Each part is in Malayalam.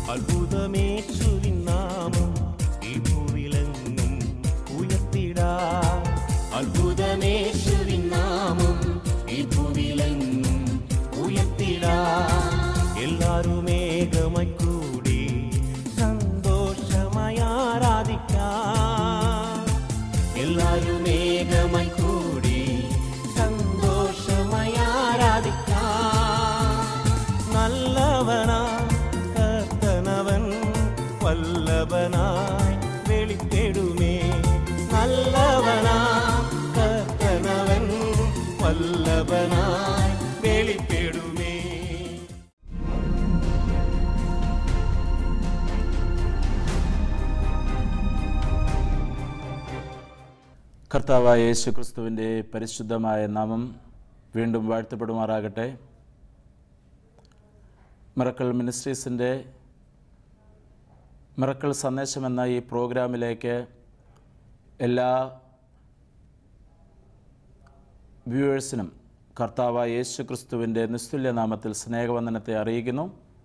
അത്ഭുതമേശുവിൻ നാമം ഈ ഭൂവിലെങ്ങും ഉയർത്തിടാ അത്ഭുതമേശുവിൻ നാമം ഈ ഭൂവിലെങ്ങും ഉയർത്തിടാ എല്ലാരും ഏകമായി കൂടി സന്തോഷമായി ആരാധിക്കാം എല്ലാരും ഏകമായി കൂടി സന്തോഷമായി ആരാധിക്കാം നല്ലവനാ കർത്തനവൻ വല്ലഭനായി വെളിപ്പെടുമേ നല്ലവനാ കർത്തനവൻ വല്ലഭനായി വെളിപ്പെടുമേ കർത്താവായ യേശു ക്രിസ്തുവിൻ്റെ പരിശുദ്ധമായ നാമം വീണ്ടും വാഴ്ത്തപ്പെടുമാറാകട്ടെ മിറക്കൾ മിനിസ്ട്രീസിൻ്റെ മിറക്കൾ സന്ദേശം എന്ന ഈ പ്രോഗ്രാമിലേക്ക് എല്ലാ വ്യൂവേഴ്സിനും കർത്താവായ യേശു ക്രിസ്തുവിൻ്റെ നിസ്തുല്യ നാമത്തിൽ സ്നേഹവന്ദനത്തെ അറിയിക്കുന്നു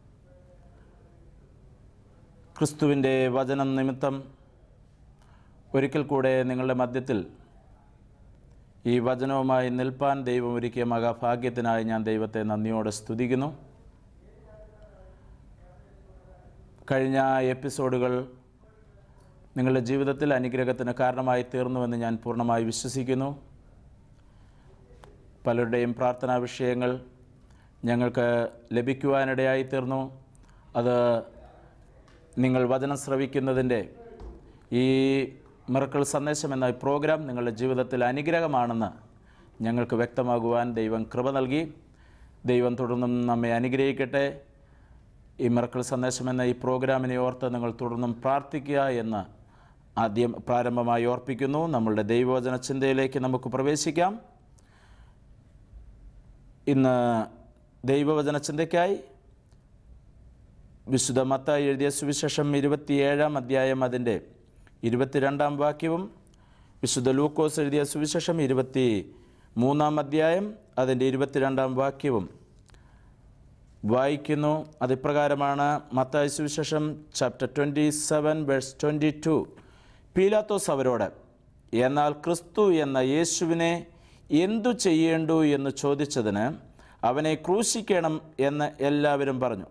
ക്രിസ്തുവിൻ്റെ വചനം നിമിത്തം ഒരിക്കൽ കൂടെ നിങ്ങളുടെ മധ്യത്തിൽ ഈ വചനവുമായി നിൽപ്പാൻ ദൈവം ഒരുക്കിയ മഹാഭാഗ്യത്തിനായി ഞാൻ ദൈവത്തെ നന്ദിയോടെ സ്തുതിക്കുന്നു കഴിഞ്ഞ എപ്പിസോഡുകൾ നിങ്ങളുടെ ജീവിതത്തിൽ അനുഗ്രഹത്തിന് കാരണമായി തീർന്നുവെന്ന് ഞാൻ പൂർണ്ണമായി വിശ്വസിക്കുന്നു പലരുടെയും പ്രാർത്ഥനാ വിഷയങ്ങൾ ഞങ്ങൾക്ക് ലഭിക്കുവാനിടയായി തീർന്നു അത് നിങ്ങൾ വചനം ശ്രവിക്കുന്നതിൻ്റെ ഈ മിറക്കൾ സന്ദേശം എന്ന ഈ പ്രോഗ്രാം നിങ്ങളുടെ ജീവിതത്തിൽ അനുഗ്രഹമാണെന്ന് ഞങ്ങൾക്ക് വ്യക്തമാകുവാൻ ദൈവം കൃപ നൽകി ദൈവം തുടർന്നും നമ്മെ അനുഗ്രഹിക്കട്ടെ ഈ മിറക്കൾ സന്ദേശം എന്ന ഈ പ്രോഗ്രാമിനെ ഓർത്ത് നിങ്ങൾ തുടർന്നും പ്രാർത്ഥിക്കുക എന്ന് ആദ്യം പ്രാരംഭമായി ഓർപ്പിക്കുന്നു നമ്മളുടെ ദൈവവചന ചിന്തയിലേക്ക് നമുക്ക് പ്രവേശിക്കാം ഇന്ന് ദൈവവചന ചിന്തയ്ക്കായി വിശുദ്ധ മത്തായി എഴുതിയ സുവിശേഷം ഇരുപത്തിയേഴാം അധ്യായം അതിൻ്റെ ഇരുപത്തിരണ്ടാം വാക്യവും വിശുദ്ധ ലൂക്കോസ് എഴുതിയ സുവിശേഷം ഇരുപത്തി മൂന്നാം അധ്യായം അതിൻ്റെ ഇരുപത്തിരണ്ടാം വാക്യവും വായിക്കുന്നു അതിപ്രകാരമാണ് മത്തായി സുവിശേഷം chapter twenty seven verse twenty two പീലാത്തോസ് അവരോട് എന്നാൽ ക്രിസ്തു എന്ന യേശുവിനെ എന്തു ചെയ്യേണ്ടു എന്ന് ചോദിച്ചതിന് അവനെ ക്രൂശിക്കണം എന്ന് എല്ലാവരും പറഞ്ഞു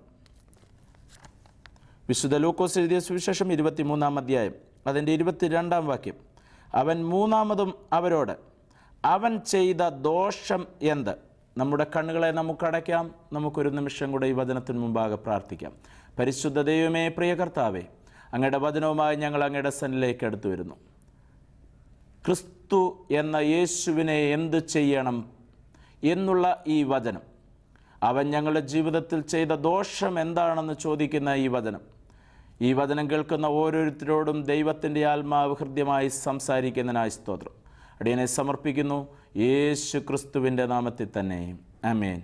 വിശുദ്ധ ലൂക്കോസ് എഴുതിയ സുവിശേഷം ഇരുപത്തിമൂന്നാം അധ്യായം അതിൻ്റെ ഇരുപത്തിരണ്ടാം വാക്യം അവൻ മൂന്നാമതും അവരോട് അവൻ ചെയ്ത ദോഷം എന്ത് നമ്മുടെ കണ്ണുകളെ നമുക്ക് അടയ്ക്കാം നമുക്കൊരു നിമിഷം കൂടെ ഈ വചനത്തിന് മുമ്പാകെ പ്രാർത്ഥിക്കാം പരിശുദ്ധ ദൈവമേ പ്രിയ കർത്താവേ അങ്ങയുടെ വചനവുമായി ഞങ്ങൾ അങ്ങയുടെ സന്നിലേക്ക് അടുത്തു വരുന്നു ക്രിസ്തു എന്ന യേശുവിനെ എന്ത് ചെയ്യണം എന്നുള്ള ഈ വചനം അവൻ ഞങ്ങളുടെ ജീവിതത്തിൽ ചെയ്ത ദോഷം എന്താണെന്ന് ചോദിക്കുന്ന ഈ വചനം ഈ വചനം കേൾക്കുന്ന ഓരോരുത്തരോടും ദൈവത്തിൻ്റെ ആത്മാവ് ഹൃദ്യമായി സംസാരിക്കുന്നതിനായി സ്തോത്രം അടിയനെ സമർപ്പിക്കുന്നു യേശു ക്രിസ്തുവിൻ്റെ നാമത്തിൽ തന്നെ അമേൻ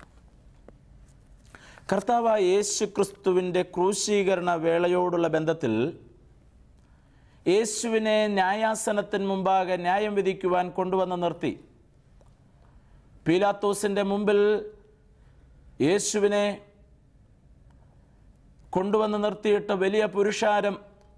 കർത്താവായ യേശു ക്രിസ്തുവിൻ്റെ ക്രൂശീകരണ വേളയോടുള്ള ബന്ധത്തിൽ യേശുവിനെ ന്യായാസനത്തിന് മുമ്പാകെ ന്യായം വിധിക്കുവാൻ കൊണ്ടുവന്ന് നിർത്തി പീലാത്തോസിൻ്റെ മുമ്പിൽ യേശുവിനെ കൊണ്ടുവന്ന് നിർത്തിയിട്ട് വലിയ പുരുഷാരം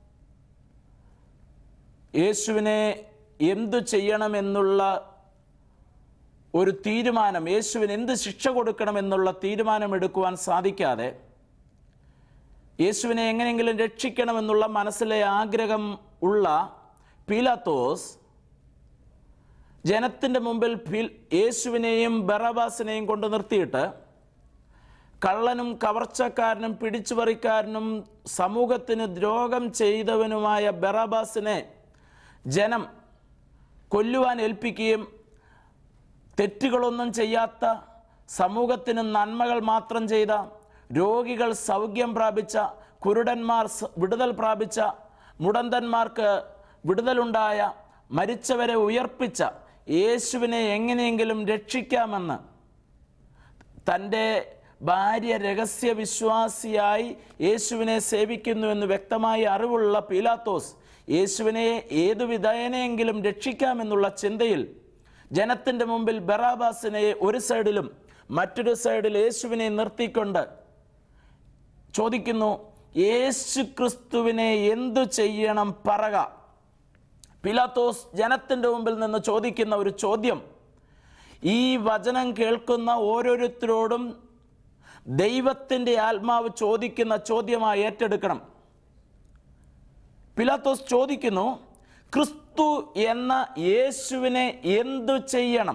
യേശുവിനെ എന്തു ചെയ്യണമെന്നുള്ള ഒരു തീരുമാനം യേശുവിന് എന്ത് ശിക്ഷ കൊടുക്കണമെന്നുള്ള തീരുമാനമെടുക്കുവാൻ സാധിക്കാതെ യേശുവിനെ എങ്ങനെയെങ്കിലും രക്ഷിക്കണമെന്നുള്ള മനസ്സിലെ ആഗ്രഹം ഉള്ള പീലാത്തോസ് ജനത്തിൻ്റെ മുമ്പിൽ ഫീൽ- യേശുവിനെയും ബറബാസിനെയും കൊണ്ട് നിർത്തിയിട്ട് കള്ളനും കവർച്ചക്കാരനും പിടിച്ചുപറിക്കാരനും സമൂഹത്തിന് ദ്രോഹം ചെയ്തവനുമായ ബറാബാസിനെ ജനം കൊല്ലുവാൻ ഏൽപ്പിക്കുകയും തെറ്റുകളൊന്നും ചെയ്യാത്ത സമൂഹത്തിന് നന്മകൾ മാത്രം ചെയ്ത രോഗികൾ സൗഖ്യം പ്രാപിച്ച കുരുടന്മാർ സ- വിടുതൽ പ്രാപിച്ച മുടന്തന്മാർക്ക് വിടുതലുണ്ടായ മരിച്ചവരെ ഉയർപ്പിച്ച യേശുവിനെ എങ്ങനെയെങ്കിലും രക്ഷിക്കാമെന്ന് തൻ്റെ ഭാര്യ രഹസ്യ വിശ്വാസിയായി യേശുവിനെ സേവിക്കുന്നു എന്ന് വ്യക്തമായി അറിവുള്ള പീലാത്തോസ് യേശുവിനെ ഏതു വിധേനയെങ്കിലും രക്ഷിക്കാമെന്നുള്ള ചിന്തയിൽ ജനത്തിൻ്റെ മുമ്പിൽ ബറാബാസിനെ ഒരു സൈഡിലും മറ്റൊരു സൈഡിൽ യേശുവിനെ നിർത്തിക്കൊണ്ട് ചോദിക്കുന്നു യേശു ക്രിസ്തുവിനെ എന്തു ചെയ്യണം പറക പിലാത്തോസ് ജനത്തിൻ്റെ മുമ്പിൽ നിന്ന് ചോദിക്കുന്ന ഒരു ചോദ്യം ഈ വചനം കേൾക്കുന്ന ഓരോരുത്തരോടും ദൈവത്തിൻ്റെ ആത്മാവ് ചോദിക്കുന്ന ചോദ്യമായി ഏറ്റെടുക്കണം പിലാത്തോസ് ചോദിക്കുന്നു ക്രിസ്തു എന്ന യേശുവിനെ എന്തു ചെയ്യണം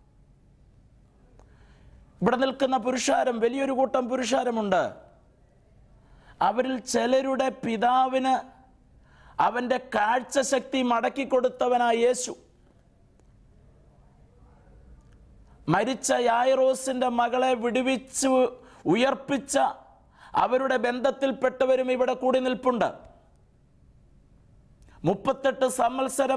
ഇവിടെ നിൽക്കുന്ന പുരുഷാരം വലിയൊരു കൂട്ടം പുരുഷാരമുണ്ട് അവരിൽ ചിലരുടെ പിതാവിന് അവൻ്റെ കാഴ്ചശക്തി മടക്കിക്കൊടുത്തവനായ യേശു മരിച്ച യായറോസിൻ്റെ മകളെ വിടുവിച്ച് ഉയർപ്പിച്ച അവരുടെ ബന്ധത്തിൽപ്പെട്ടവരും ഇവിടെ കൂടി നിൽപ്പുണ്ട് മുപ്പത്തെട്ട് സംവത്സരം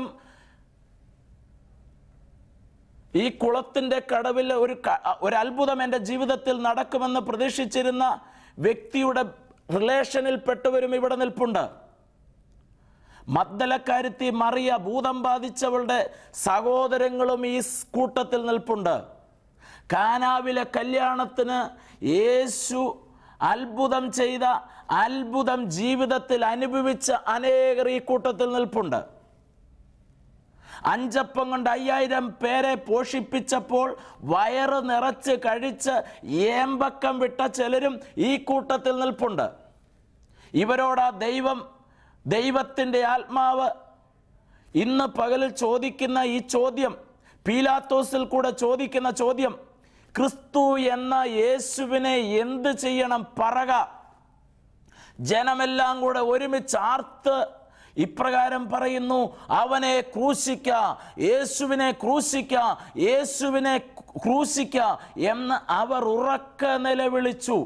ഈ കുളത്തിൻ്റെ കടവിൽ ഒരു ക- ഒരു അത്ഭുതം എൻ്റെ ജീവിതത്തിൽ നടക്കുമെന്ന് പ്രതീക്ഷിച്ചിരുന്ന വ്യക്തിയുടെ റിലേഷനിൽപ്പെട്ടവരും ഇവിടെ നിൽപ്പുണ്ട് മദ്ദലക്കാരുത്തി മറിയ ഭൂതം ബാധിച്ചവളുടെ സഹോദരങ്ങളും ഈ സ് കൂട്ടത്തിൽ നിൽപ്പുണ്ട് കാനാവിലെ കല്യാണത്തിന് യേശു അത്ഭുതം ചെയ്ത അത്ഭുതം ജീവിതത്തിൽ അനുഭവിച്ച അനേകർ ഈ കൂട്ടത്തിൽ നിൽപ്പുണ്ട് അഞ്ചപ്പം കൊണ്ട് അയ്യായിരം പേരെ പോഷിപ്പിച്ചപ്പോൾ വയറ് നിറച്ച് കഴിച്ച് ഏമ്പക്കം വിട്ട ചിലരും ഈ കൂട്ടത്തിൽ നിൽപ്പുണ്ട് ഇവരോടാ ദൈവം ദൈവത്തിൻ്റെ ആത്മാവ് ഇന്ന് പകലിൽ ചോദിക്കുന്ന ഈ ചോദ്യം പീലാത്തോസിൽ കൂടെ ചോദിക്കുന്ന ചോദ്യം ക്രിസ്തു എന്ന യേശുവിനെ എന്ത് ചെയ്യണം പറക ജനമെല്ലാം കൂടെ ഒരുമിച്ച് ആർത്ത് ഇപ്രകാരം പറയുന്നു അവനെ ക്രൂശിക്ക യേശുവിനെ ക്രൂശിക്ക യേശുവിനെ ക്രൂശിക്ക എന്ന് അവർ ഉറക്ക നിലവിളിച്ചു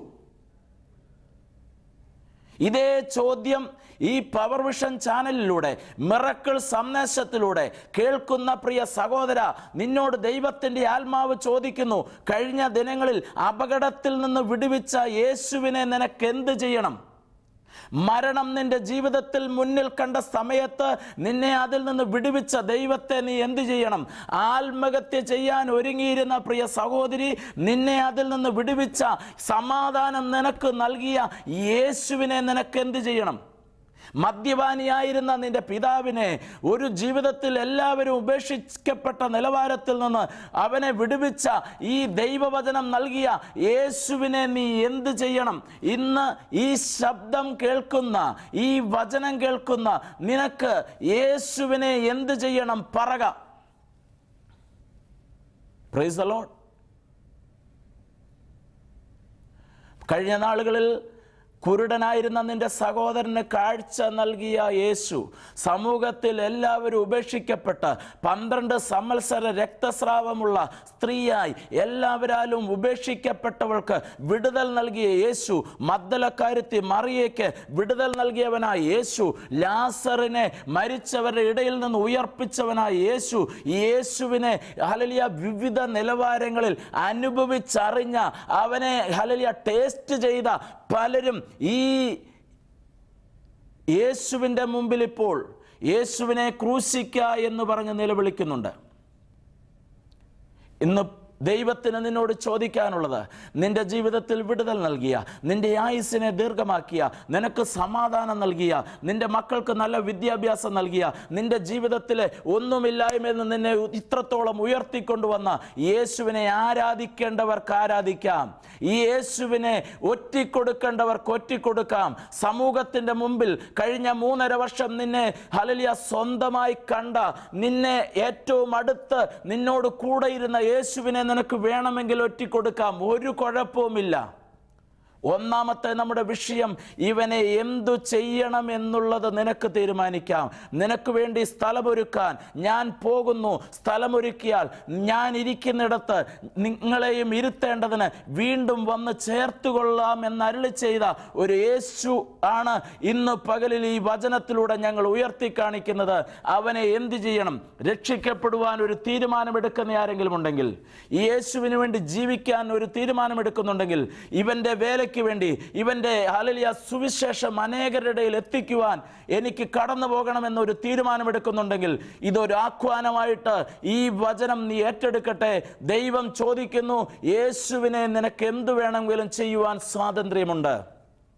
ഇതേ ചോദ്യം ഈ പവർ വിഷൻ ചാനലിലൂടെ മിറക്കിൾ സന്ദേശത്തിലൂടെ കേൾക്കുന്ന പ്രിയ സഹോദര നിന്നോട് ദൈവത്തിൻ്റെ ആത്മാവ് ചോദിക്കുന്നു കഴിഞ്ഞ ദിനങ്ങളിൽ അപകടത്തിൽ നിന്ന് വിടുവിച്ച യേശുവിനെ നിനക്ക് എന്ത് ചെയ്യണം മരണം നിന്റെ ജീവിതത്തിൽ മുന്നിൽ കണ്ട സമയത്ത് നിന്നെ അതിൽ നിന്ന് വിടുവിച്ച ദൈവത്തെ നീ എന്ത് ചെയ്യണം ആത്മഹത്യ ചെയ്യാൻ ഒരുങ്ങിയിരുന്ന പ്രിയ സഹോദരി നിന്നെ അതിൽ നിന്ന് വിടുവിച്ച സമാധാനം നിനക്ക് നൽകിയ യേശുവിനെ നിനക്ക് എന്ത് ചെയ്യണം മദ്യപാനിയായിരുന്ന നിന്റെ പിതാവിനെ ഒരു ജീവിതത്തിൽ എല്ലാവരും ഉപേക്ഷിക്കപ്പെട്ട നിലവാരത്തിൽ നിന്ന് അവനെ വിടുവിച്ച ഈ ദൈവവചനം നൽകിയ യേശുവിനെ നീ എന്ത് ചെയ്യണം ഇന്ന് ഈ ശബ്ദം കേൾക്കുന്ന ഈ വചനം കേൾക്കുന്ന നിനക്ക് യേശുവിനെ എന്ത് ചെയ്യണം പറക പ്രൈസ് ലോഡ് കഴിഞ്ഞ നാളുകളിൽ കുരുടനായിരുന്ന നിന്റെ സഹോദരന് കാഴ്ച നൽകിയ യേശു സമൂഹത്തിൽ എല്ലാവരും ഉപേക്ഷിക്കപ്പെട്ട് പന്ത്രണ്ട് സംവത്സര രക്തസ്രാവമുള്ള സ്ത്രീയായി എല്ലാവരാലും ഉപേക്ഷിക്കപ്പെട്ടവൾക്ക് വിടുതൽ നൽകിയ യേശു മദ്ദലക്കാരുത്തി മറിയയ്ക്ക് വിടുതൽ നൽകിയവനായ യേശു ലാസറിനെ മരിച്ചവരുടെ ഇടയിൽ നിന്ന് ഉയർപ്പിച്ചവനായ യേശു ഈ യേശുവിനെ ഹലലിയ വിവിധ നിലവാരങ്ങളിൽ അനുഭവിച്ചറിഞ്ഞ അവനെ ഹലലിയ ടേസ്റ്റ് ചെയ്ത പലരും ഈ യേശുവിൻ്റെ മുമ്പിൽ ഇപ്പോൾ യേശുവിനെ ക്രൂശിക്ക എന്ന് പറഞ്ഞ് നിലവിളിക്കുന്നുണ്ട് ഇന്ന് ദൈവത്തിന് നിന്നോട് ചോദിക്കാനുള്ളത് നിന്റെ ജീവിതത്തിൽ വിടുതൽ നൽകിയ നിന്റെ ആയുസ്സിനെ ദീർഘമാക്കിയ നിനക്ക് സമാധാനം നൽകിയ നിന്റെ മക്കൾക്ക് നല്ല വിദ്യാഭ്യാസം നൽകിയ നിന്റെ ജീവിതത്തിലെ ഒന്നുമില്ലായ്മയിൽ നിന്ന് നിന്നെ ഇത്രത്തോളം ഉയർത്തിക്കൊണ്ടുവന്ന യേശുവിനെ ആരാധിക്കേണ്ടവർക്ക് ആരാധിക്കാം ഈ യേശുവിനെ ഒറ്റിക്കൊടുക്കേണ്ടവർക്ക് ഒറ്റിക്കൊടുക്കാം സമൂഹത്തിൻ്റെ മുമ്പിൽ കഴിഞ്ഞ മൂന്നര വർഷം നിന്നെ ഹലലിയ സ്വന്തമായി കണ്ട നിന്നെ ഏറ്റവും അടുത്ത് നിന്നോട് കൂടെ ഇരുന്ന യേശുവിനെ നിനക്ക് വേണമെങ്കിൽ ഒറ്റിക്കൊടുക്കാം ഒരു കുഴപ്പവുമില്ല ഒന്നാമത്തെ നമ്മുടെ വിഷയം ഇവനെ എന്തു ചെയ്യണം എന്നുള്ളത് നിനക്ക് തീരുമാനിക്കാം നിനക്ക് വേണ്ടി സ്ഥലമൊരുക്കാൻ ഞാൻ പോകുന്നു സ്ഥലമൊരുക്കിയാൽ ഞാൻ ഇരിക്കുന്നിടത്ത് നിങ്ങളെയും ഇരുത്തേണ്ടതിന് വീണ്ടും വന്ന് ചേർത്തുകൊള്ളാം എന്ന് അരുളി ചെയ്ത ഒരു യേശു ആണ് ഇന്ന് പകലിൽ ഈ വചനത്തിലൂടെ ഞങ്ങൾ ഉയർത്തി കാണിക്കുന്നത് അവനെ എന്ത് ചെയ്യണം രക്ഷിക്കപ്പെടുവാൻ ഒരു തീരുമാനമെടുക്കുന്ന ആരെങ്കിലും ഉണ്ടെങ്കിൽ ഈ യേശുവിന് വേണ്ടി ജീവിക്കാൻ ഒരു തീരുമാനമെടുക്കുന്നുണ്ടെങ്കിൽ ഇവൻ്റെ വേലയ്ക്ക് വേണ്ടി ഇവൻ്റെ ഹലലിയ സുവിശേഷം അനേകരുടെ ഇടയിൽ എത്തിക്കുവാൻ എനിക്ക് കടന്നു പോകണമെന്നൊരു തീരുമാനമെടുക്കുന്നുണ്ടെങ്കിൽ ഇതൊരു ആഹ്വാനമായിട്ട് ഈ വചനം നീ ഏറ്റെടുക്കട്ടെ ദൈവം ചോദിക്കുന്നു യേശുവിനെ നിനക്ക് എന്തു വേണമെങ്കിലും ചെയ്യുവാൻ സ്വാതന്ത്ര്യമുണ്ട്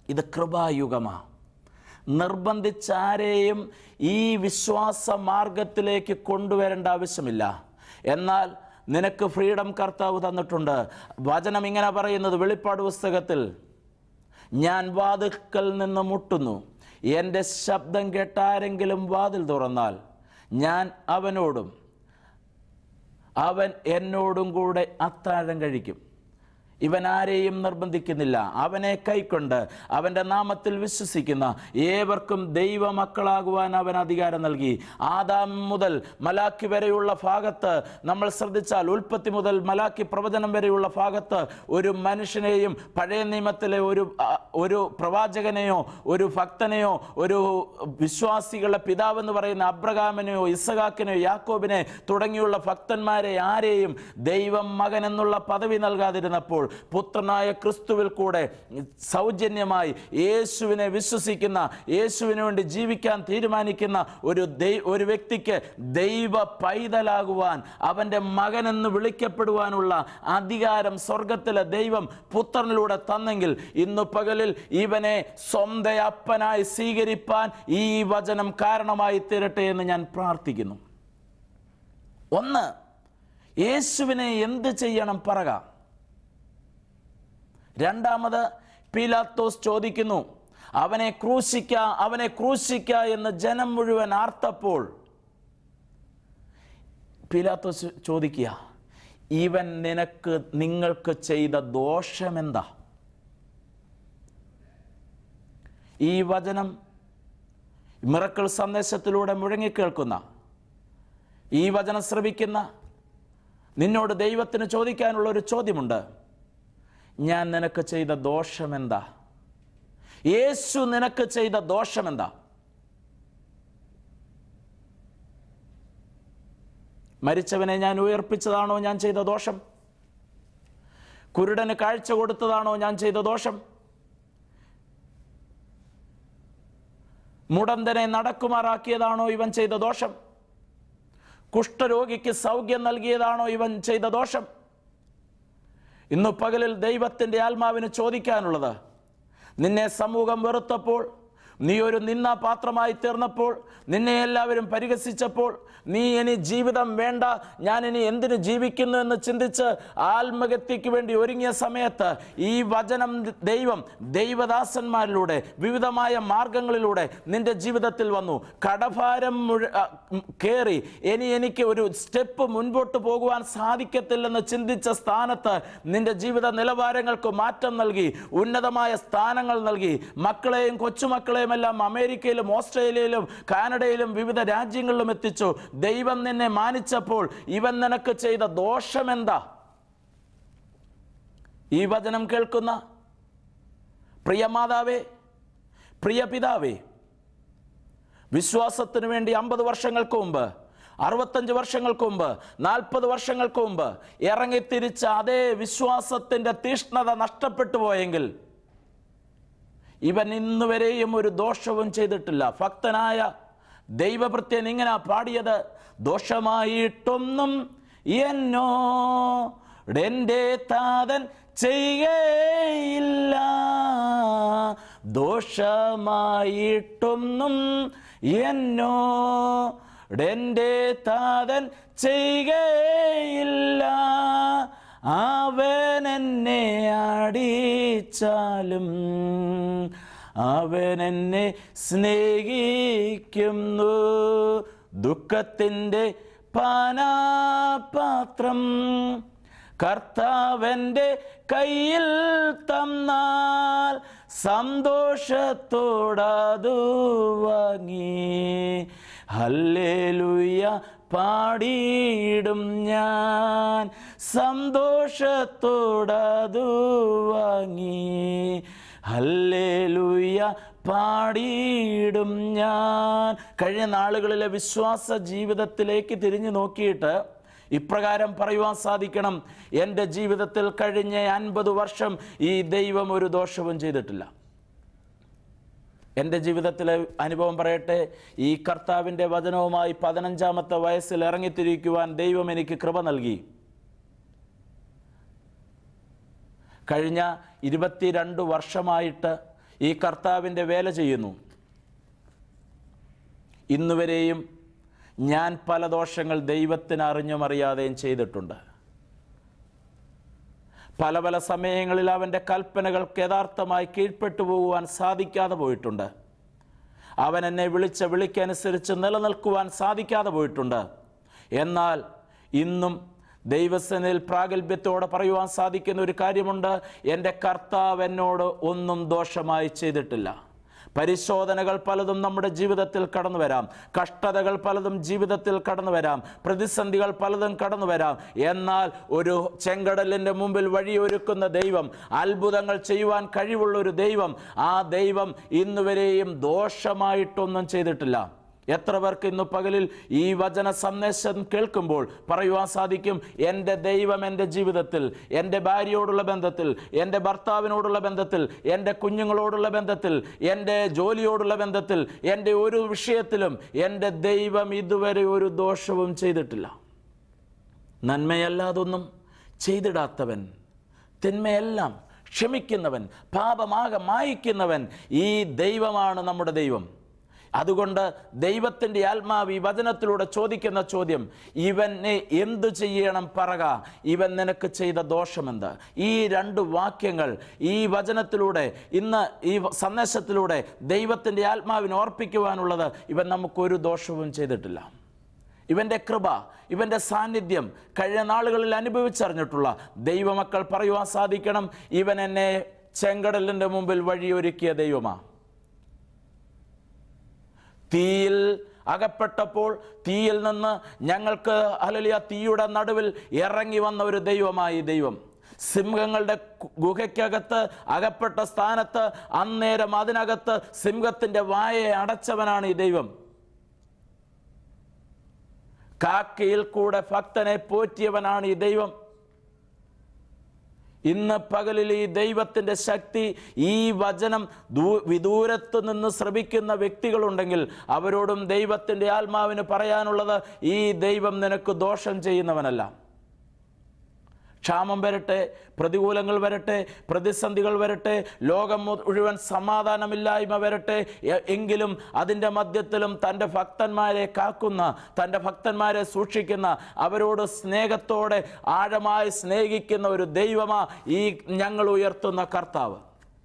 ഇത് കൃപായുഗമാണ് നിർബന്ധിച്ചാരെയും ഈ വിശ്വാസ മാർഗത്തിലേക്ക് കൊണ്ടുവരേണ്ട ആവശ്യമില്ല എന്നാൽ നിനക്ക് ഫ്രീഡം കർത്താവ് തന്നിട്ടുണ്ട് വചനം ഇങ്ങനെ പറയുന്നത് വെളിപ്പാട് പുസ്തകത്തിൽ ഞാൻ വാതിൽക്കൽ നിന്ന് മുട്ടുന്നു എൻ്റെ ശബ്ദം കേട്ടാരെങ്കിലും വാതിൽ തുറന്നാൽ ഞാൻ അവനോടും അവൻ എന്നോടും കൂടെ അത്താഴം കഴിക്കും ഇവൻ ആരെയും നിർബന്ധിക്കുന്നില്ല അവനെ കൈക്കൊണ്ട് അവൻ്റെ നാമത്തിൽ വിശ്വസിക്കുന്ന ഏവർക്കും ദൈവമക്കളാകുവാൻ അവൻ അധികാരം നൽകി ആദാം മുതൽ മലാക്കി വരെയുള്ള ഭാഗത്ത് നമ്മൾ ശ്രദ്ധിച്ചാൽ ഉൽപ്പത്തി മുതൽ മലാക്കി പ്രവചനം വരെയുള്ള ഭാഗത്ത് ഒരു മനുഷ്യനെയും പഴയ നിയമത്തിലെ ഒരു ആ, ഒരു പ്രവാചകനെയോ ഒരു ഭക്തനെയോ ഒരു വിശ്വാസികളുടെ പിതാവെന്ന് പറയുന്ന അബ്രഹാമിനെയോ ഇസഹാക്കിനെയോ യാക്കോബിനെ തുടങ്ങിയുള്ള ഭക്തന്മാരെ ആരെയും ദൈവം മകൻ എന്നുള്ള പദവി നൽകാതിരുന്നപ്പോൾ പുത്രനായ ക്രിസ്തുവിൽ കൂടെ സൗജന്യമായി യേശുവിനെ വിശ്വസിക്കുന്ന യേശുവിന് വേണ്ടി ജീവിക്കാൻ തീരുമാനിക്കുന്ന ഒരു ദൈ ഒരു വ്യക്തിക്ക് ദൈവ പൈതലാകുവാൻ അവൻ്റെ മകനെന്ന് വിളിക്കപ്പെടുവാനുള്ള അധികാരം സ്വർഗത്തിലെ ദൈവം പുത്രനിലൂടെ തന്നെങ്കിൽ ഇന്നു പകലിൽ ഇവനെ സ്വന്തം അപ്പനായി സ്വീകരിപ്പാൻ ഈ വചനം കാരണമായി തീരട്ടെ എന്ന് ഞാൻ പ്രാർത്ഥിക്കുന്നു ഒന്ന് യേശുവിനെ എന്ത് ചെയ്യണം പറക രണ്ടാമത് പീലാത്തോസ് ചോദിക്കുന്നു അവനെ ക്രൂശിക്ക അവനെ ക്രൂശിക്ക എന്ന് ജനം മുഴുവൻ ആർത്തപ്പോൾ പീലാത്തോസ് ചോദിക്കുക ഇവൻ നിനക്ക് നിങ്ങൾക്ക് ചെയ്ത ദോഷമെന്താ ഈ വചനം മിറക്കൾ സന്ദേശത്തിലൂടെ മുഴങ്ങിക്കേൾക്കുന്ന ഈ വചനം ശ്രവിക്കുന്ന നിന്നോട് ദൈവത്തിന് ചോദിക്കാനുള്ള ഒരു ചോദ്യമുണ്ട് ഞാൻ നിനക്ക് ചെയ്ത ദോഷമെന്താ യേശു നിനക്ക് ചെയ്ത ദോഷമെന്താ മരിച്ചവനെ ഞാൻ ഉയർപ്പിച്ചതാണോ ഞാൻ ചെയ്ത ദോഷം കുരുടന് കാഴ്ച കൊടുത്തതാണോ ഞാൻ ചെയ്ത ദോഷം മുടന്തനെ നടക്കുമാറാക്കിയതാണോ ഇവൻ ചെയ്ത ദോഷം കുഷ്ഠരോഗിക്ക് സൗഖ്യം നൽകിയതാണോ ഇവൻ ചെയ്ത ദോഷം ഇന്ന് പകലിൽ ദൈവത്തിൻ്റെ ആത്മാവിന് ചോദിക്കാനുള്ളത് നിന്നെ സമൂഹം വെറുത്തപ്പോൾ നീ ഒരു നിന്ന പാത്രമായി തീർന്നപ്പോൾ നിന്നെ എല്ലാവരും പരിഹസിച്ചപ്പോൾ നീ ഇനി ജീവിതം വേണ്ട ഞാൻ ഇനി എന്തിനു ജീവിക്കുന്നു എന്ന് ചിന്തിച്ച് ആത്മഹത്യക്ക് വേണ്ടി ഒരുങ്ങിയ സമയത്ത് ഈ വചനം ദൈവം ദൈവദാസന്മാരിലൂടെ വിവിധമായ മാർഗങ്ങളിലൂടെ നിന്റെ ജീവിതത്തിൽ വന്നു കടഭാരം മുഴ ആ, ഉം, കയറി ഇനി എനിക്ക് ഒരു സ്റ്റെപ്പ് മുൻപോട്ട് പോകുവാൻ സാധിക്കത്തില്ലെന്ന് ചിന്തിച്ച സ്ഥാനത്ത് നിന്റെ ജീവിത നിലവാരങ്ങൾക്ക് മാറ്റം നൽകി ഉന്നതമായ സ്ഥാനങ്ങൾ നൽകി മക്കളെയും കൊച്ചുമക്കളെയും എല്ലാം അമേരിക്കയിലും ഓസ്ട്രേലിയയിലും കാനഡയിലും വിവിധ രാജ്യങ്ങളിലും എത്തിച്ചു ദൈവം നിന്നെ മാനിച്ചപ്പോൾ ഇവൻ നിനക്ക് ചെയ്ത ദോഷമെന്താ ഈ വചനം കേൾക്കുന്ന പ്രിയ മാതാവേ പ്രിയ പിതാവേ വിശ്വാസത്തിന് വേണ്ടി അമ്പത് വർഷങ്ങൾക്ക് മുമ്പ് അറുപത്തഞ്ച് വർഷങ്ങൾക്ക് മുമ്പ് നാൽപ്പത് വർഷങ്ങൾക്ക് മുമ്പ് ഇറങ്ങിത്തിരിച്ച അതേ വിശ്വാസത്തിൻ്റെ തീഷ്ണത നഷ്ടപ്പെട്ടു പോയെങ്കിൽ ഇവൻ ഇന്നുവരെയും ഒരു ദോഷവും ചെയ്തിട്ടില്ല ഭക്തനായ ദൈവഭൃത്യൻ ഇങ്ങനെ പാടിയത് ദോഷമായിട്ടൊന്നും എന്നോ എൻ്റെ താതൻ ചെയ്യുകയില്ല ദോഷമായിട്ടൊന്നും എന്നോ എൻ്റെ താതൻ ചെയ്യുകയില്ല അവൻ എന്നെ അടിച്ചാലും അവൻ എന്നെ സ്നേഹിക്കുന്നു ദുഃഖത്തിൻ്റെ പാനാപാത്രം കർത്താവൻ്റെ കയ്യിൽ തന്നാൽ സന്തോഷത്തോടതു വാങ്ങി ഹല്ലേലൂയ പാടിയിടും ഞാൻ സന്തോഷത്തോടതു വാങ്ങി ഹല്ലേലൂയ പാടിയിടും ഞാൻ കഴിഞ്ഞ നാളുകളിലെ വിശ്വാസ ജീവിതത്തിലേക്ക് തിരിഞ്ഞു നോക്കിയിട്ട് ഇപ്രകാരം പറയുവാൻ സാധിക്കണം എൻ്റെ ജീവിതത്തിൽ കഴിഞ്ഞ അൻപത് വർഷം ഈ ദൈവം ഒരു ദോഷവും ചെയ്തിട്ടില്ല എൻ്റെ ജീവിതത്തിലെ അനുഭവം പറയട്ടെ ഈ കർത്താവിൻ്റെ വചനവുമായി പതിനഞ്ചാമത്തെ വയസ്സിൽ ഇറങ്ങിത്തിരിക്കുവാൻ ദൈവം എനിക്ക് കൃപ നൽകി കഴിഞ്ഞ ഇരുപത്തിരണ്ട് വർഷമായിട്ട് ഈ കർത്താവിൻ്റെ വേല ചെയ്യുന്നു ഇന്നുവരെയും ഞാൻ പല ദോഷങ്ങൾ ദൈവത്തിന് അറിഞ്ഞും അറിയാതെയും ചെയ്തിട്ടുണ്ട് പല പല സമയങ്ങളിൽ അവൻ്റെ കൽപ്പനകൾക്ക് യഥാർത്ഥമായി കീഴ്പ്പെട്ടു പോകുവാൻ സാധിക്കാതെ പോയിട്ടുണ്ട് അവൻ എന്നെ വിളിച്ച വിളിക്കനുസരിച്ച് നിലനിൽക്കുവാൻ സാധിക്കാതെ പോയിട്ടുണ്ട് എന്നാൽ ഇന്നും ദൈവസേനയിൽ പ്രാഗൽഭ്യത്തോടെ പറയുവാൻ സാധിക്കുന്ന ഒരു കാര്യമുണ്ട് എൻ്റെ കർത്താവ് എന്നോട് ഒന്നും ദോഷമായി ചെയ്തിട്ടില്ല പരിശോധനകൾ പലതും നമ്മുടെ ജീവിതത്തിൽ കടന്നു വരാം കഷ്ടതകൾ പലതും ജീവിതത്തിൽ കടന്നു വരാം പ്രതിസന്ധികൾ പലതും കടന്നു വരാം എന്നാൽ ഒരു ചെങ്കടലിൻ്റെ മുമ്പിൽ വഴിയൊരുക്കുന്ന ദൈവം അത്ഭുതങ്ങൾ ചെയ്യുവാൻ കഴിവുള്ള ഒരു ദൈവം ആ ദൈവം ഇന്നുവരെയും ദോഷമായിട്ടൊന്നും ചെയ്തിട്ടില്ല എത്ര പേർക്ക് ഇന്ന് പകലിൽ ഈ വചന സന്ദേശം കേൾക്കുമ്പോൾ പറയുവാൻ സാധിക്കും എൻ്റെ ദൈവം എൻ്റെ ജീവിതത്തിൽ എൻ്റെ ഭാര്യയോടുള്ള ബന്ധത്തിൽ എൻ്റെ ഭർത്താവിനോടുള്ള ബന്ധത്തിൽ എൻ്റെ കുഞ്ഞുങ്ങളോടുള്ള ബന്ധത്തിൽ എൻ്റെ ജോലിയോടുള്ള ബന്ധത്തിൽ എൻ്റെ ഒരു വിഷയത്തിലും എൻ്റെ ദൈവം ഇതുവരെ ഒരു ദോഷവും ചെയ്തിട്ടില്ല നന്മയല്ലാതൊന്നും ചെയ്തിടാത്തവൻ തിന്മയെല്ലാം ക്ഷമിക്കുന്നവൻ പാപമാകെ മായിക്കുന്നവൻ ഈ ദൈവമാണ് നമ്മുടെ ദൈവം അതുകൊണ്ട് ദൈവത്തിൻ്റെ ആത്മാവ് ഈ വചനത്തിലൂടെ ചോദിക്കുന്ന ചോദ്യം ഇവനെ എന്തു ചെയ്യണം പറക ഇവൻ നിനക്ക് ചെയ്ത ദോഷമെന്ത് ഈ രണ്ട് വാക്യങ്ങൾ ഈ വചനത്തിലൂടെ ഇന്ന് ഈ സന്ദേശത്തിലൂടെ ദൈവത്തിൻ്റെ ആത്മാവിനെ ഓർപ്പിക്കുവാനുള്ളത് ഇവൻ നമുക്കൊരു ദോഷവും ചെയ്തിട്ടില്ല ഇവൻ്റെ കൃപ ഇവൻ്റെ സാന്നിധ്യം കഴിഞ്ഞ നാളുകളിൽ അനുഭവിച്ചറിഞ്ഞിട്ടുള്ള ദൈവമക്കൾ പറയുവാൻ സാധിക്കണം ഇവൻ എന്നെ ചെങ്കടലിൻ്റെ മുമ്പിൽ വഴിയൊരുക്കിയ ദൈവമാണ് തീയിൽ അകപ്പെട്ടപ്പോൾ തീയിൽ നിന്ന് ഞങ്ങൾക്ക് അലലിയ തീയുടെ നടുവിൽ ഇറങ്ങി വന്ന ഒരു ദൈവമായി ദൈവം സിംഹങ്ങളുടെ ഗു- ഗുഹയ്ക്കകത്ത് അകപ്പെട്ട സ്ഥാനത്ത് അന്നേരം അതിനകത്ത് സിംഹത്തിന്റെ വായയെ അടച്ചവനാണ് ഈ ദൈവം കാക്കയിൽ കൂടെ ഭക്തനെ പോറ്റിയവനാണ് ഈ ദൈവം ഇന്ന് പകലിൽ ഈ ദൈവത്തിൻ്റെ ശക്തി ഈ വചനം ദൂ വിദൂരത്ത് നിന്ന് ശ്രമിക്കുന്ന വ്യക്തികളുണ്ടെങ്കിൽ അവരോടും ദൈവത്തിൻ്റെ ആത്മാവിന് പറയാനുള്ളത് ഈ ദൈവം നിനക്ക് ദോഷം ചെയ്യുന്നവനല്ല ക്ഷാമം വരട്ടെ പ്രതികൂലങ്ങൾ വരട്ടെ പ്രതിസന്ധികൾ വരട്ടെ ലോകം മുഴുവൻ സമാധാനമില്ലായ്മ വരട്ടെ എ- എങ്കിലും അതിൻ്റെ മധ്യത്തിലും തൻ്റെ ഭക്തന്മാരെ കാക്കുന്ന തൻ്റെ ഭക്തന്മാരെ സൂക്ഷിക്കുന്ന അവരോട് സ്നേഹത്തോടെ ആഴമായി സ്നേഹിക്കുന്ന ഒരു ദൈവമാ ഈ ഞങ്ങൾ ഉയർത്തുന്ന കർത്താവ്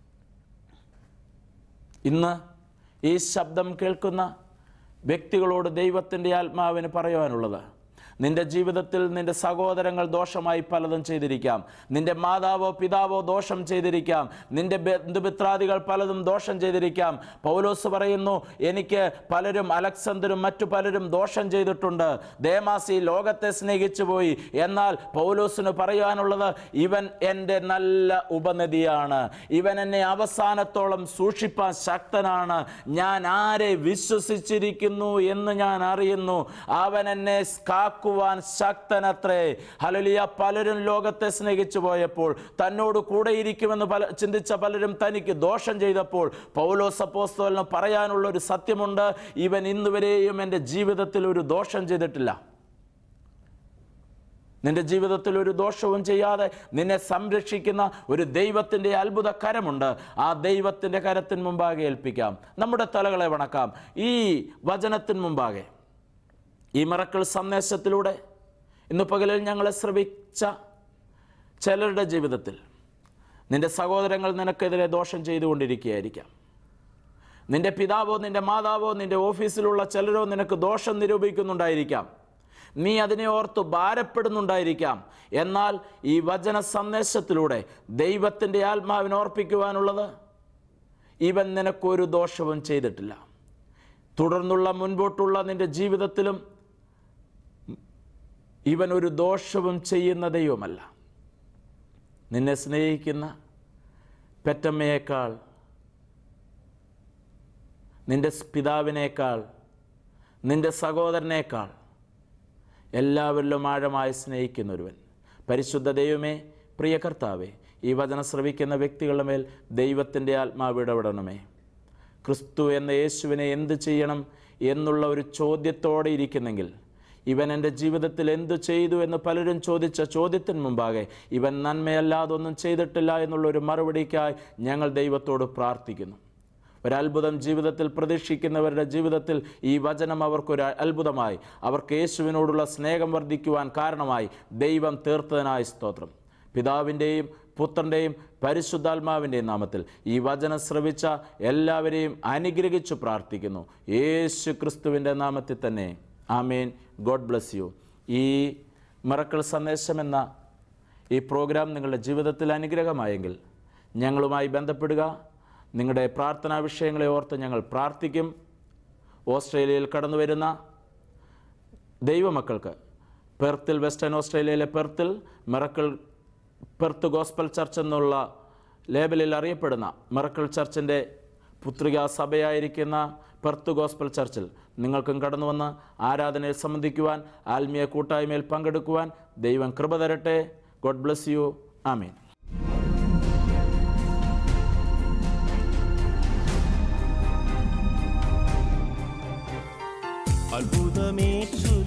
ഇന്ന് ഈ ശബ്ദം കേൾക്കുന്ന വ്യക്തികളോട് ദൈവത്തിൻ്റെ ആത്മാവിന് പറയുവാനുള്ളത് നിന്റെ ജീവിതത്തിൽ നിന്റെ സഹോദരങ്ങൾ ദോഷമായി പലതും ചെയ്തിരിക്കാം നിന്റെ മാതാവോ പിതാവോ ദോഷം ചെയ്തിരിക്കാം നിന്റെ ബന്ധുമിത്രാദികൾ പലതും ദോഷം ചെയ്തിരിക്കാം പൗലോസ് പറയുന്നു എനിക്ക് പലരും അലക്സന്തരും മറ്റു പലരും ദോഷം ചെയ്തിട്ടുണ്ട് ദേമാസി ലോകത്തെ സ്നേഹിച്ചു പോയി എന്നാൽ പൗലോസിന് പറയാനുള്ളത് ഇവൻ എൻ്റെ നല്ല ഉപനദിയാണ് ഇവൻ എന്നെ അവസാനത്തോളം സൂക്ഷിപ്പാൻ ശക്തനാണ് ഞാൻ ആരെ വിശ്വസിച്ചിരിക്കുന്നു എന്ന് ഞാൻ അറിയുന്നു അവൻ എന്നെ കാക്കുവാൻ ശക്തനത്രേ ഹലലിയ പലരും ലോകത്തെ സ്നേഹിച്ചു പോയപ്പോൾ തന്നോട് കൂടെ ഇരിക്കുമെന്ന് പല ചിന്തിച്ച പലരും തനിക്ക് ദോഷം ചെയ്തപ്പോൾ പൗലോസ് അപ്പോസ്തലന് പറയാനുള്ള ഒരു സത്യമുണ്ട് ഇവൻ ഇന്നുവരെയും എൻ്റെ ജീവിതത്തിൽ ഒരു ദോഷം ചെയ്തിട്ടില്ല നിന്റെ ജീവിതത്തിൽ ഒരു ദോഷവും ചെയ്യാതെ നിന്നെ സംരക്ഷിക്കുന്ന ഒരു ദൈവത്തിൻ്റെ അത്ഭുത കരമുണ്ട് ആ ദൈവത്തിൻ്റെ കരത്തിന് മുമ്പാകെ ഏൽപ്പിക്കാം നമ്മുടെ തലകളെ വണക്കാം ഈ വചനത്തിന് മുമ്പാകെ ഈ മിറക്കൾ സന്ദേശത്തിലൂടെ ഇന്ന് പകലിൽ ഞങ്ങളെ ശ്രമിച്ച ചിലരുടെ ജീവിതത്തിൽ നിന്റെ സഹോദരങ്ങൾ നിനക്കെതിരെ ദോഷം ചെയ്തുകൊണ്ടിരിക്കുകയായിരിക്കാം നിന്റെ പിതാവോ നിന്റെ മാതാവോ നിന്റെ ഓഫീസിലുള്ള ചിലരോ നിനക്ക് ദോഷം നിരൂപിക്കുന്നുണ്ടായിരിക്കാം നീ അതിനെ ഓർത്ത് ഭാരപ്പെടുന്നുണ്ടായിരിക്കാം എന്നാൽ ഈ വചന സന്ദേശത്തിലൂടെ ദൈവത്തിൻ്റെ ആത്മാവിനെ ഓർപ്പിക്കുവാനുള്ളത് ഇവൻ നിനക്കൊരു ദോഷവും ചെയ്തിട്ടില്ല തുടർന്നുള്ള മുൻപോട്ടുള്ള നിന്റെ ജീവിതത്തിലും ഇവൻ ഒരു ദോഷവും ചെയ്യുന്ന ദൈവമല്ല നിന്നെ സ്നേഹിക്കുന്ന പെറ്റമ്മയേക്കാൾ നിന്റെ പിതാവിനേക്കാൾ നിന്റെ സഹോദരനേക്കാൾ എല്ലാവരിലും ആഴമായി സ്നേഹിക്കുന്ന ഒരുവൻ പരിശുദ്ധ ദൈവമേ പ്രിയ കർത്താവേ ഈ വചനം ശ്രവിക്കുന്ന വ്യക്തികളുടെ മേൽ ദൈവത്തിൻ്റെ ആത്മാവ് ഇടപെടണമേ ക്രിസ്തു എന്ന യേശുവിനെ എന്ത് ചെയ്യണം എന്നുള്ള ഒരു ചോദ്യത്തോടെ ഇരിക്കുന്നെങ്കിൽ ഇവൻ എൻ്റെ ജീവിതത്തിൽ എന്തു ചെയ്തു എന്ന് പലരും ചോദിച്ച ചോദ്യത്തിന് മുമ്പാകെ ഇവൻ നന്മയല്ലാതൊന്നും ചെയ്തിട്ടില്ല എന്നുള്ളൊരു മറുപടിക്കായി ഞങ്ങൾ ദൈവത്തോട് പ്രാർത്ഥിക്കുന്നു ഒരത്ഭുതം ജീവിതത്തിൽ പ്രതീക്ഷിക്കുന്നവരുടെ ജീവിതത്തിൽ ഈ വചനം അവർക്കൊരു അത്ഭുതമായി അവർക്ക് യേശുവിനോടുള്ള സ്നേഹം വർദ്ധിക്കുവാൻ കാരണമായി ദൈവം തീർത്തതിനായി സ്തോത്രം പിതാവിൻ്റെയും പുത്രൻ്റെയും പരിശുദ്ധാത്മാവിൻ്റെയും നാമത്തിൽ ഈ വചനം ശ്രവിച്ച എല്ലാവരെയും അനുഗ്രഹിച്ചു പ്രാർത്ഥിക്കുന്നു യേശു ക്രിസ്തുവിൻ്റെ നാമത്തിൽ തന്നെ ആമേൻ ഗോഡ് ബ്ലസ് യു ഈ മറക്കൾ സന്ദേശം എന്ന ഈ പ്രോഗ്രാം നിങ്ങളുടെ ജീവിതത്തിൽ അനുഗ്രഹമായെങ്കിൽ ഞങ്ങളുമായി ബന്ധപ്പെടുക നിങ്ങളുടെ പ്രാർത്ഥനാ വിഷയങ്ങളെ ഓർത്ത് ഞങ്ങൾ പ്രാർത്ഥിക്കും ഓസ്ട്രേലിയയിൽ കടന്നു വരുന്ന ദൈവമക്കൾക്ക് പെർത്തിൽ വെസ്റ്റേൺ ഓസ്ട്രേലിയയിലെ പെർത്തിൽ മിറക്കിൾ പെർത്ത് ഗോസ്പൽ ചർച്ച് എന്നുള്ള ലേബലിൽ അറിയപ്പെടുന്ന മിറക്കിൾ ചർച്ചിൻ്റെ പുത്രികാ സഭയായിരിക്കുന്ന പെർത്ത് ഗോസ്പൽ ചർച്ചിൽ നിങ്ങൾക്കും കടന്നു വന്ന് ആരാധനയിൽ സംബന്ധിക്കുവാൻ ആത്മീയ കൂട്ടായ്മയിൽ പങ്കെടുക്കുവാൻ ദൈവം കൃപ തരട്ടെ ഗോഡ് ബ്ലസ് യു ആമീൻ അത്ഭുതമേശു